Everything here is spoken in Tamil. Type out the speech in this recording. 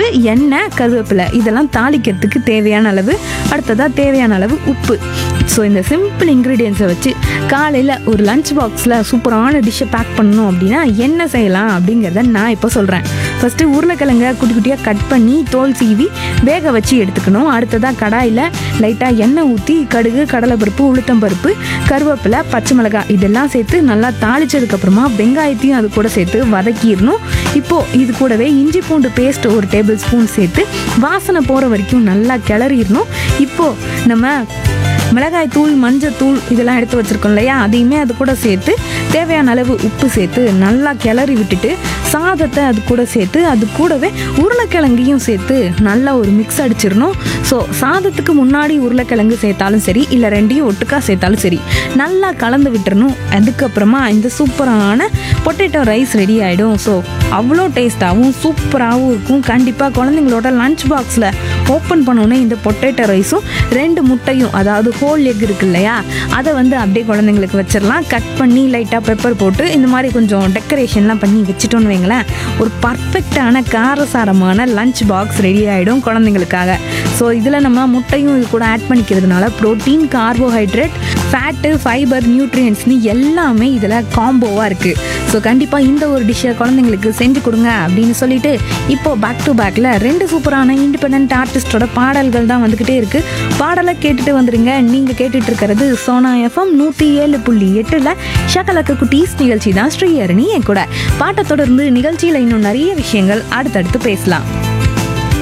அடுத்து எண்ணெய் கருவேப்பிலை இதெல்லாம் தாளிக்கிறதுக்கு தேவையான அளவு அடுத்ததாக தேவையான அளவு உப்பு ஸோ இந்த சிம்பிள் இன்க்ரீடியன்ஸை வச்சு காலையில் ஒரு லஞ்ச் பாக்ஸில் சூப்பரான டிஷ்ஷை பேக் பண்ணணும் அப்படின்னா என்ன செய்யலாம் அப்படிங்கிறத நான் இப்போ சொல்கிறேன் ஃபஸ்ட்டு உருளைக்கிழங்க குட்டி குட்டியாக கட் பண்ணி தோல் சீவி வேக வச்சு எடுத்துக்கணும் அடுத்ததாக கடாயில் லைட்டாக எண்ணெய் ஊற்றி கடுகு கடலைப்பருப்பு உளுத்தம்பருப்பு கருவேப்பிலை பச்சை மிளகாய் இதெல்லாம் சேர்த்து நல்லா தாளிச்சதுக்கப்புறமா வெங்காயத்தையும் அது கூட சேர்த்து வதக்கிடணும் இப்போது இது கூடவே இஞ்சி பூண்டு பேஸ்ட் ஒரு டேபிள் ஸ்பூன் சேர்த்து வாசனை போகிற வரைக்கும் நல்லா கிளறிடணும் இப்போது நம்ம மிளகாய் தூள் மஞ்சள் தூள் இதெல்லாம் எடுத்து வச்சிருக்கோம் இல்லையா அதையுமே அது கூட சேர்த்து தேவையான அளவு உப்பு சேர்த்து நல்லா கிளறி விட்டுட்டு சாதத்தை அது கூட சேர்த்து அது கூடவே உருளைக்கிழங்கையும் சேர்த்து நல்லா ஒரு மிக்ஸ் அடிச்சிடணும் ஸோ சாதத்துக்கு முன்னாடி உருளைக்கிழங்கு சேர்த்தாலும் சரி இல்லை ரெண்டையும் ஒட்டுக்கா சேர்த்தாலும் சரி நல்லா கலந்து விட்டுறணும் அதுக்கப்புறமா இந்த சூப்பரான பொட்டேட்டோ ரைஸ் ரெடி ஆகிடும் ஸோ அவ்வளோ டேஸ்ட்டாகவும் சூப்பராகவும் இருக்கும் கண்டிப்பாக குழந்தைங்களோட லஞ்ச் பாக்ஸில் ஓப்பன் பண்ணோன்னே இந்த பொட்டேட்டோ ரைஸும் ரெண்டு முட்டையும் அதாவது ஹோல் எக் இருக்கு இல்லையா அதை வந்து அப்படியே குழந்தைங்களுக்கு வச்சிடலாம் கட் பண்ணி லைட்டாக பெப்பர் போட்டு இந்த மாதிரி கொஞ்சம் டெக்கரேஷன்லாம் பண்ணி வச்சுட்டோன்னு வைங்களேன் ஒரு பர்ஃபெக்டான காரசாரமான லஞ்ச் பாக்ஸ் ரெடி ஆகிடும் குழந்தைங்களுக்காக ஸோ இதில் நம்ம முட்டையும் இது கூட ஆட் பண்ணிக்கிறதுனால ப்ரோட்டீன் கார்போஹைட்ரேட் ஃபேட்டு ஃபைபர் நியூட்ரியன்ஸ்னு எல்லாமே இதில் காம்போவாக இருக்குது ஸோ கண்டிப்பாக இந்த ஒரு டிஷ்ஷை குழந்தைங்களுக்கு செஞ்சு கொடுங்க அப்படின்னு சொல்லிட்டு இப்போ பேக் டு பேக்கில் ரெண்டு சூப்பரான இண்டிபெண்ட் ஆர்டிஸ்டோட பாடல்கள் தான் வந்துக்கிட்டே இருக்குது பாடலை கேட்டுட்டு வந்துருங்க நீங்கள் கேட்டுட்டு இருக்கிறது சோனா எஃப்எம் நூற்றி ஏழு புள்ளி எட்டில் ஷகலக்க குட்டீஸ் நிகழ்ச்சி தான் ஸ்ரீஹரணி என் கூட பாட்டை தொடர்ந்து நிகழ்ச்சியில் இன்னும் நிறைய விஷயங்கள் அடுத்தடுத்து பேசலாம்